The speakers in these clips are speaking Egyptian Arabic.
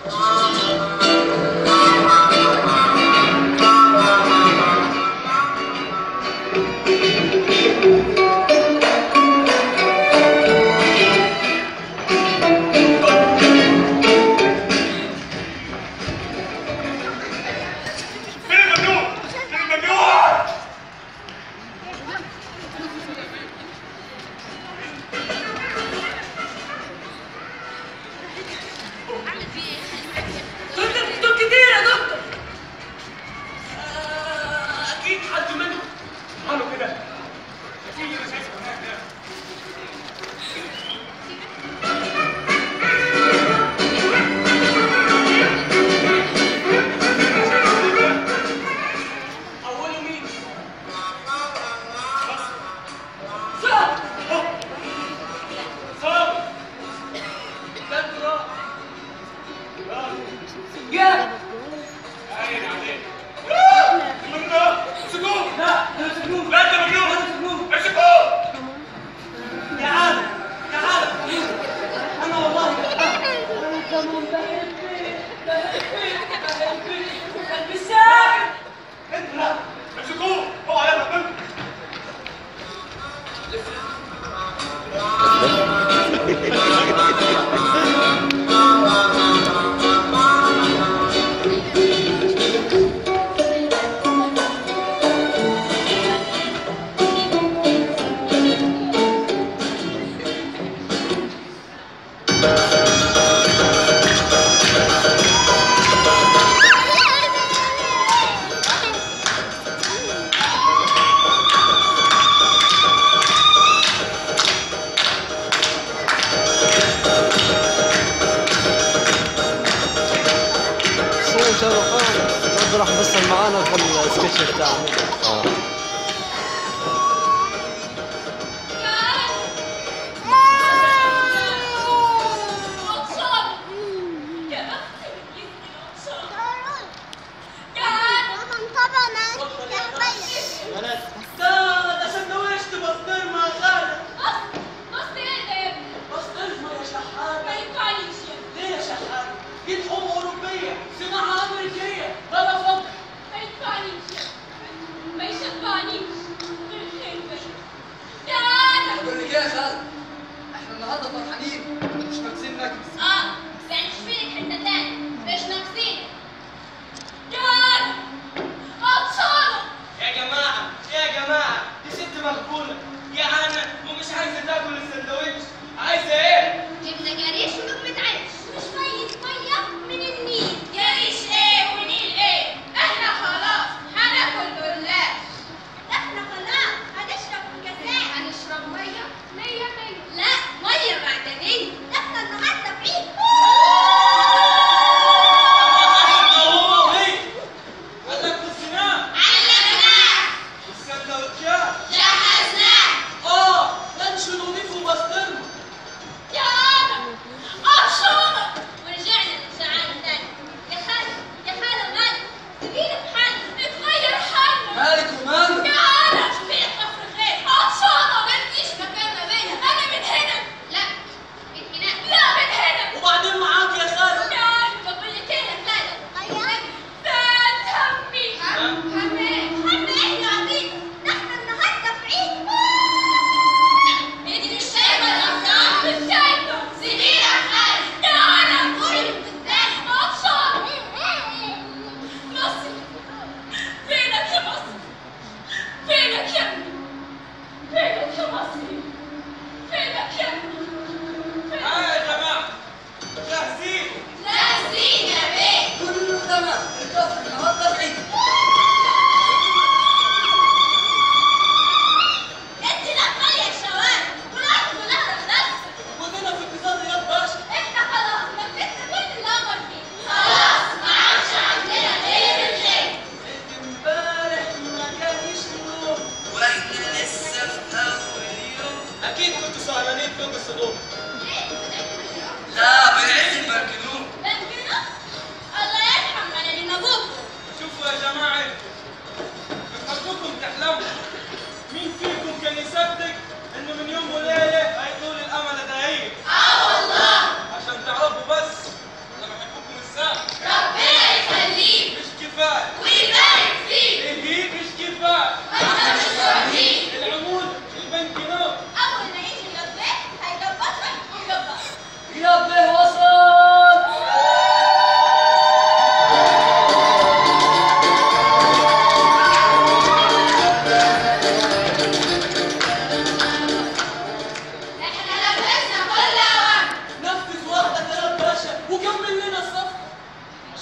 فين الممنوع؟ فين الممنوع؟ دكتور دكتور كتير يا دكتور آه، اكيد حد منهم ماله كده؟ اكيد انا شايفه هناك ده اوله مين صعب صعب ده الجراح جاب عين عليك الممنوع امسكوه لا ده سجون لا انت مجنون ده سجون امسكوه يا عالم يا عالم انا والله انا كمان بحبك بحبك بحبك قلبي ساكت انت لا امسكوه هو على ربنا شو شرفان برضه راح بصل معانا في السكتش بتاعنا ده ده سندويشت بسطرمه يا خالد بسطرمه يا شحات ليه يا شحات جيت ام اوروبيه صناعه امريكيه ده انا فضل بقول لك ايه يا خالد احنا النهارده فرحانين مش ناقصين نكبس يا جماعه يا جماعه دي ست مقبوله جعانه ومش عايزه تاكل السندوتش عايزه ايه جبنة جريش ولقمة عيش وشوية مية من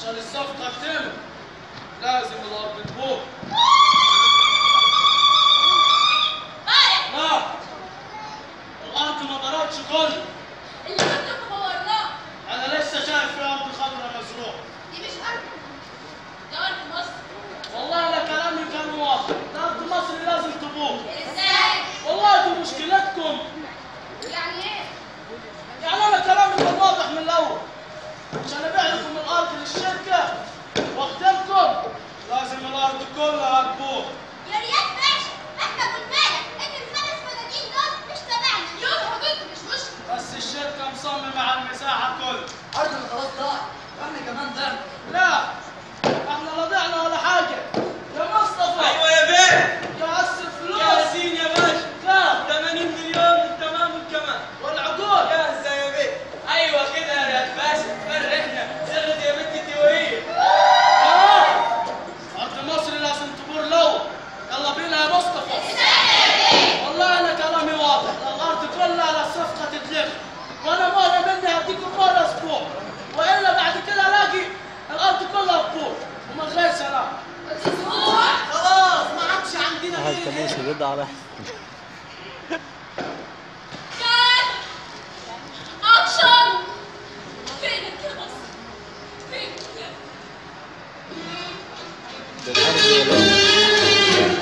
عشان الصفقة تتم لازم الأرض تبوظ طارق لا الأرض ما ضربتش كل اللي كنت فورناه أنا لسه شايف في أرض خضراء مزروعة دي مش أرض دي أرض مصر والله أنا كلامي كان واضح أرض مصر لازم تبوظ ازاي؟ والله دي مشكلتكم يعني ايه؟ يعني أنا كلامي كان واضح من الأول عشان أبيع لكم الأرض للشركة وأخدمكم لازم الأرض كلها تبوظ يا رياض باشا احنا قلنا لك ان الخمس فدادين دول مش تبعنا يوم حضرتك مش مشكلة بس الشركة مصممة على المساحة كلها ارضنا خلاص ضاعت واحنا كمان ضعنا لا احنا لا ضعنا ولا حاجة يا مصطفى ايوه يا بيه يا أس الفلوس جاهزين يا باشا كام 80 مليون بالتمام والكمال والعقود جاهزه يا بيه ايوه كده يا رياض باشا فرحنا زغد يا بنت الدويه تمام أرض مصر لازم تبور لو يلا بينا يا مصطفى والله أنا كلامي واضح الأرض كلها للصفقة تتلغي وأنا مرة مني هديكم مرة أسبوع وإلا بعد كده ألاقي الأرض كلها تبور ومن غير سلام خلاص ما عادش عندنا هاي كموسة بيض على كان اكشن فينك يا مصر فينك يا بالحرب ولا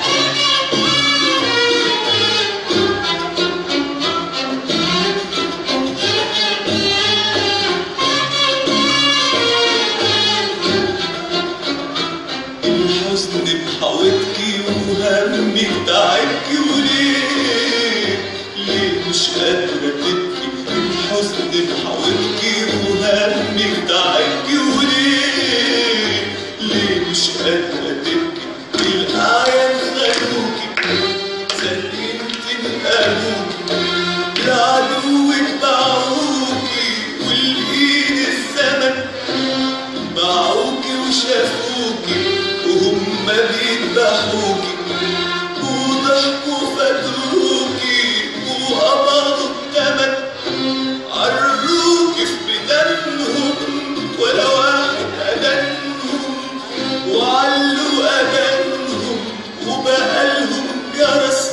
الحزن بحاوتكي وهمك تعبكي وليه ليه مش قادرة تبكي الحزن بحاوتكي وهمك تعبكي وليه ليه مش قادرة تبكي الأعيان خدوكي سلمت القانون لعدوك باعوكي والإيد الزمن باعوكي وشافوكي وهم بيذبحوكي وضحكوا فدوكي وقبضوا التمن عروكي في بدنهم ولا واحد أدنهم وعلوا أدنهم وبقالهم جرس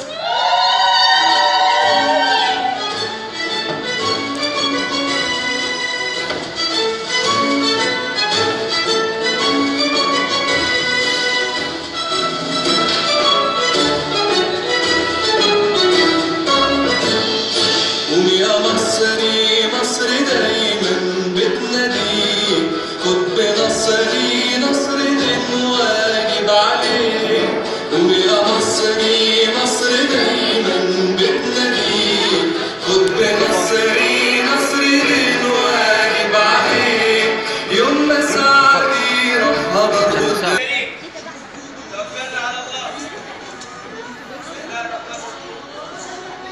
قوم يا مصري مصر دايما بتناديك خد بنصري نصر دين واجب عليك قوم يا مصري مصر دايما بتناديك خد بنصري نصر دين واجب عليك يوم ما سعدي رحب خد توكلنا على الله بسم الله الرحمن الرحيم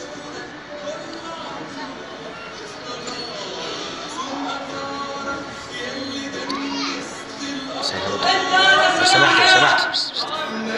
لو سمحت لو سمحت بس- بس-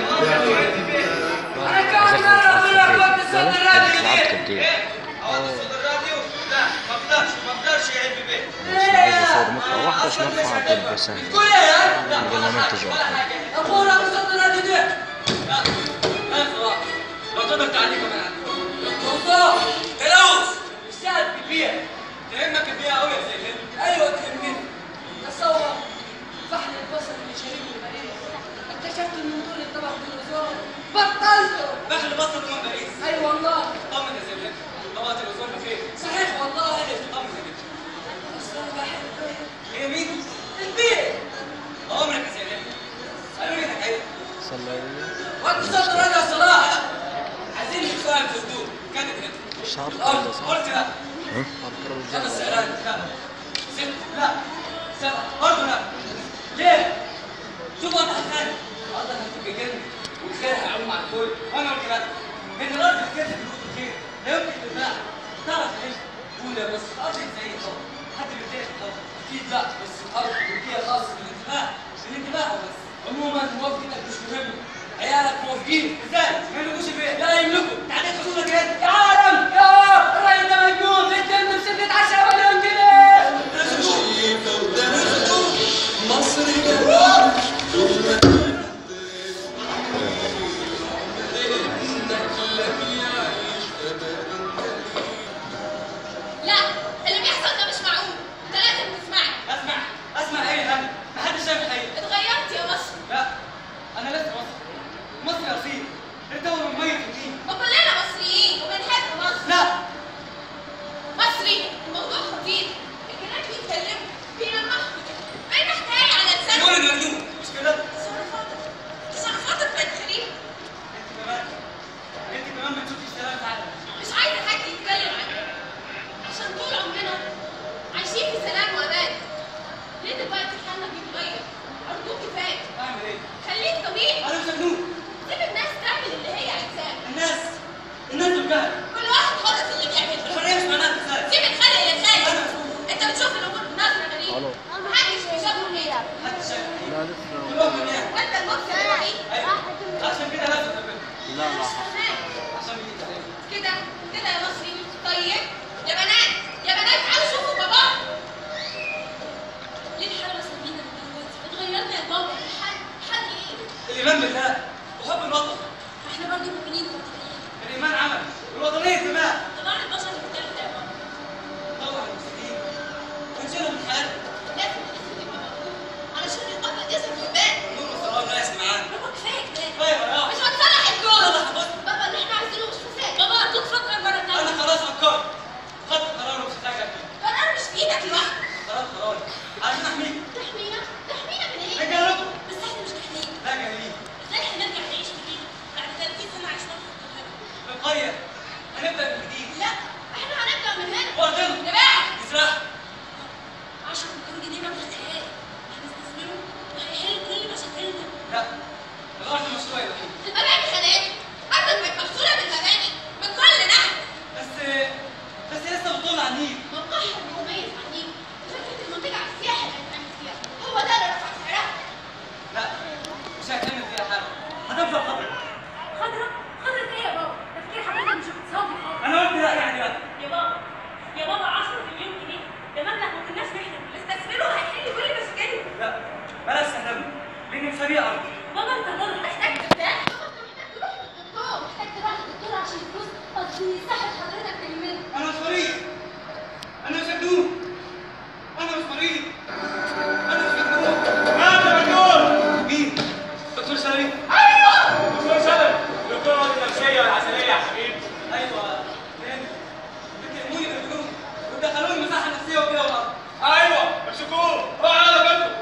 لعبت كتير عاوز صوت الراديو لا ما اقدرش ما اقدرش يا ابي بيه بس عايز اصور مقطع واحد عشان ارفع على طول بس انا قول يا لا من غير ما منتج ولا واحد. حاجه ابونا بصوت الراديو ده لا لا صلاح لو تقدر تعليق كمان عندي والله فلوس الساعة كبير تهمك فيها قوي يا سيدي ايوه تهمني تصور فحل البصر اللي شريك المريض اكتشفت ان نور الطبق بالوزاره بطلته دخل بصر من باريس اي والله طمن يا سيدي طبقة الوزن بخير صحيح والله طمن يا سيدي بس انا بحب هي مين؟ البيت عمرك يا سيدي قالوا لي انك عايز صلى وانت صوت الراديو يا صلاح عايزين نتفاهم في هدوء كانت هنا شعر الارض كله صح قلت لا خمس سعرات لا ست لا سبعة برضه لا ليه؟ شوف انت هتخانق الارض هتبقى جنة والخير هيعوم على الكل وانا قلت لا ان الارض هتكسب فلوس الخير لا يمكن تتباع تعرف ايش؟ قول يا بص الارض زي الطبق حد بيتضايق الطبق اكيد لا بس الارض تركيا خاصة بالانتباه بالانتباه بس عموما موافقتك مش مهمة عيالك موافقين ازاي؟ ما يملكوش البيت لا يملكوا تعديت حدودك يا عالم يا الراجل ده مجنون انت بسكة 10 مليون جنيه شايفة قدامك مصر لا لسه كلهم جميع وانت المبصر الوحيد ايوه عشان كده لازم تقبل لا لا عشان يجي عليك كده كده يا مصري طيب يا بنات يا بنات تعالوا شوفوا بابا ليه الحالة سمينا من دلوقتي؟ اتغيرنا يا بابا الحال حال ايه؟ الايمان بالله وحب الوطن احنا برضه مؤمنين ومتدينين الايمان عمل والوطنيه كمان طبعا البشر بتعمل ده يا بابا طبعا المسلمين ونشيلهم من حياتنا لازم نسيب بابا علشان القبر يظهر في البيت نور الصلاه لا يسمع معانا بابا كفاية كفاية طيب يا مش هتصلح الكون صلح بس. بابا اللي احنا عايزينه مش فساد بابا ارجوك فكر مرة انا تانية خلاص فكرت خدت قرار ومش هتراجع فيه قرار مش في ايدك لوحدك قرار قراري عشان احميك تحمينا تحمينا من ايه؟ رجالكم بس احنا مش جاهزين لا جاهلين ازاي هنرجع نعيش جديد بعد 30 سنة عشنا في القاهرة بنغير هنبدا من جديد لا احنا هنبدا من هنا وارجل نبيع يسرح 10 مليون جنيه مبلغ خيالي هنستثمره وهيحل كل مشاكلنا لا الارض مشروعي الوحيد المباني خانات ارضك بقت مكسوره بالمباني من كل ناحيه بس بس لسه بتطل على النيل مقاهي مميز عنيك فكره المنتجع السياحي اللي هنعمل فيها هو ده اللي رفع سعرها لا مش هتعمل فيها حاجه هتفضل خطر خضرة خضرة ايه يا بابا؟ تفكير حضرتك مش اقتصادي خالص انا قلت لا يعني لا يا بابا يا بابا 10 مليون جنيه ده مبلغ ما كناش نحلم نستثمره هيحل كل مشاكلنا لا بلاش تهتم لان مش هبيع ارض بابا انت غلط محتاج ترتاح تروح للدكتور محتاج تروح للدكتور عشان الفلوس قصدي صحه حضرتك تهمنا انا مش مريض انا مش مجنون انا مش مريض انا مش مجنون انا مجنون مين دكتور سليم دكتور سلم دكتور النفسية والعسلية يا حبيبي ايوه فين بتهموني بالجنون ودخلوني مساحه نفسيه وكده والارض ايوه امسكوه روح على بالكم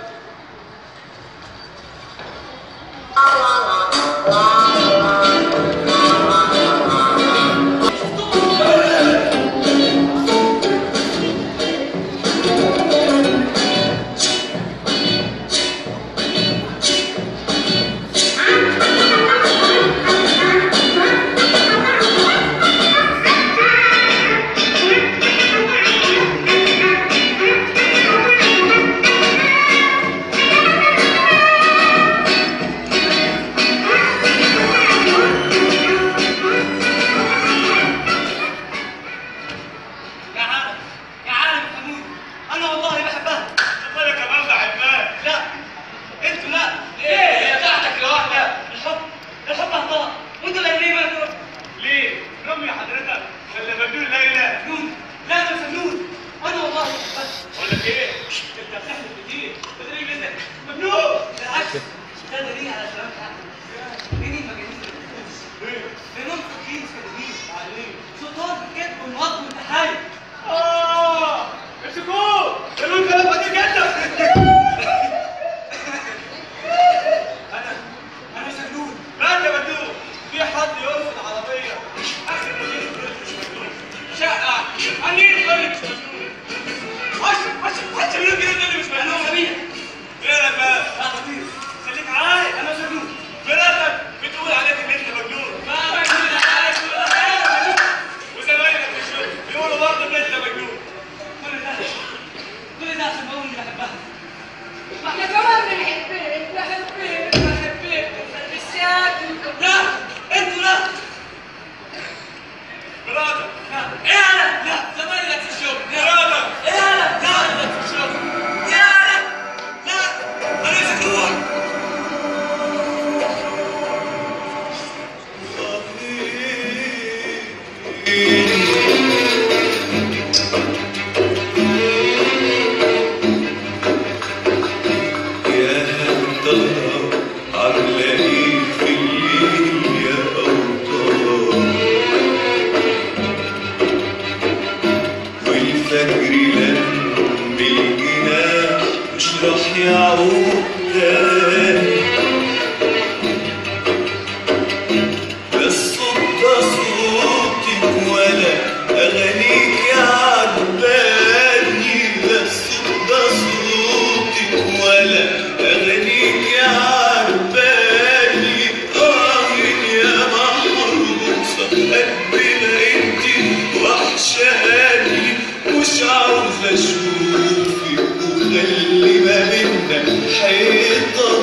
يا عالم يا عالم حمود انا والله بحبها انا كمان بحبها لا انتوا لا ليه هي بتاعتك لوحدك الحب الحب اهطاء وانتوا اللي ما تروح ليه؟ رمي حضرتك ولا مجنون ليلى مجنون لا انا مش مجنون انا والله بحبها بقول لك ايه؟ انت بتحلف كتير تدري منك مجنون بالعكس ده دليل على كلام حقك مجانين مجانين لانهم فاكرين كدابين عليه شطار بالكذب والمغض والتحايل اه امسكوه قالوا له كلام خطير جدا انا انا مش مجنون لا انت مجنون في حد يرفض عربيه اخر مدير يقول لك مش مجنون شقه عنين يقول لك مش مجنون 10 10 10 مليون جنيه اللي مش انا مجنون غبية غيرك بقى لا خطير خليك عايز انا مش مجنون مراتك بتقول عليك ان انت مجنون ما مجنون انا عايز اقول لك انا مجنون وزمايلك في الشغل بيقولوا برضه ان انت مجنون كل ده كل ده عشان بقول اني بحبها ما احنا كمان بنحبك بحبك بحبك بالشكل لا انتوا لا مراتك لا ايه انا لا زمايلك في الشغل لا مراتك ايه انا زمايلك في الشغل ايه انا لا انا مش مجنون يا ترى عاملة ايه في الليل يا أوطان والفجر لم بالجناح مش راح يعود تاني لا الصوت ده صوتك ولا أغانيك عجباني لا الصوت ده صوتك ولا أغانيك عجباني آه يا محروسة قلبنا انت وحشاني مش عاوز أشوفك وخلي ما بينا حيطة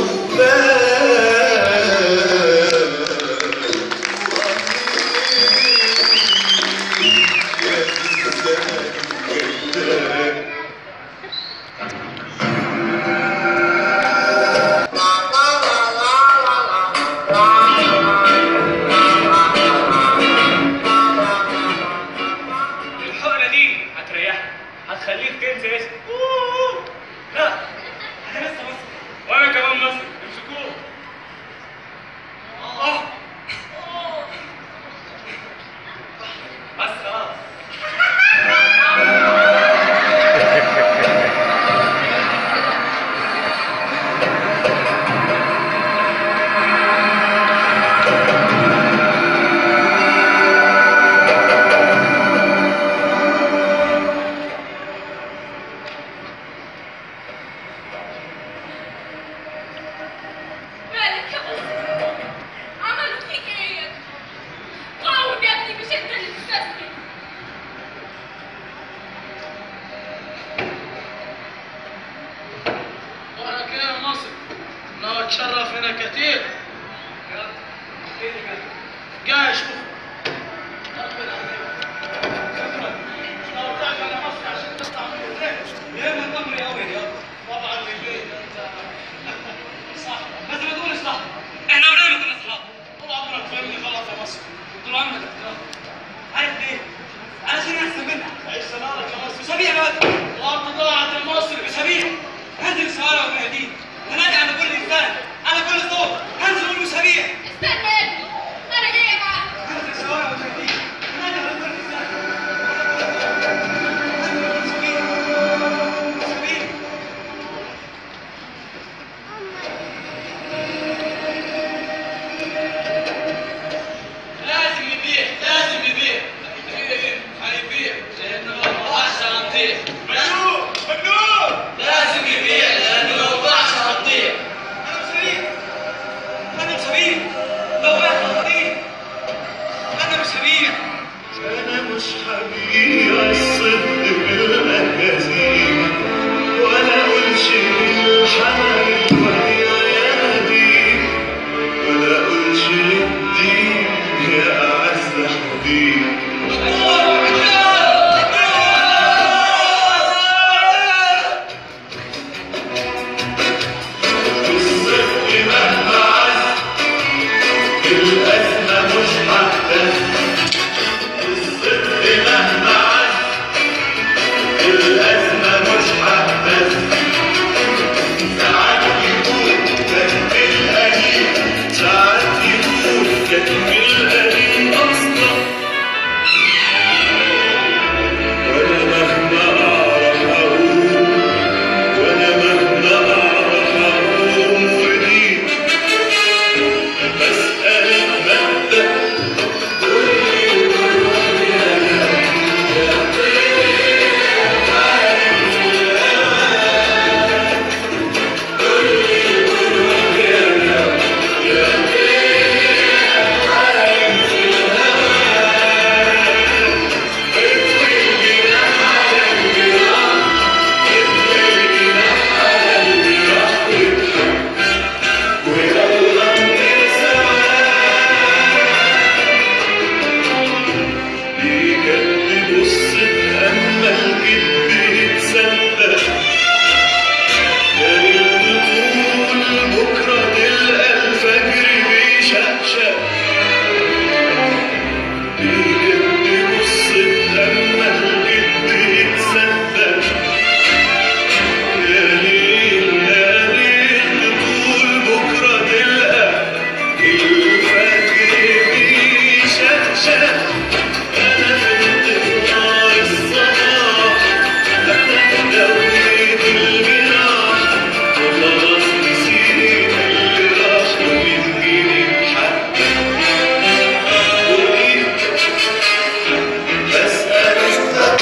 انا اتشرف هنا كثير جاي شوف شكرا لو رجعت على مصر عشان تطلع من البيت ليه من امري قوي يا طبعا البيت انت صح بس ما تقولش صح احنا عمرنا ما كنا اصحاب طول عمرك فهمني غلط يا مصر طول عمرك احترام عارف ليه؟ علشان احسن منك عيش سنارك يا مصر سبيع بقى الارض ضاعت يا مصر سبيع هنزل الشوارع والميادين هنادي على كل انسان على كل صوت هنزل اقول له سبيع استنى يا ابني انا جايه معاك هنزل الشوارع والميادين هنادي على كل انسان سبيع سبيع لازم يبيع لازم يبيع هيبيع لانه ما باعش هنطير مجنون مجنون لازم يبيع لانه لو باعش هنطير انا مش سبيع انا مش سبيع لو بعت هطير انا مش سبيع أنا مش هبيع الصدق بالأكاذيب ولا أقولش للحلال واليادي ولا أقولش للدين يا أعز حبيب بالصدق مهما عز الأزمة مش هتهز الصدق مهما عز الأزمة مش هتهز ساعات يكون كتم القديم ساعات يكون كتم القديم أصلا وأنا مهما أعرف أقول وأنا مهما أعرف أقول ودي مسألة مبدأ بجد بص تأمل كدب يتصدق يا ريت تقول بكرة تلقى الفجر بيشقشق بجد بص تأمل كدب يتصدق يا ريت يا ريت تقول بكرة تلقى الفجر بيشقشق أنا في انتظار الصباح أنا دويت الجراح وخلاص نسيت اللي راح ومن جديد حتى أريد أسأل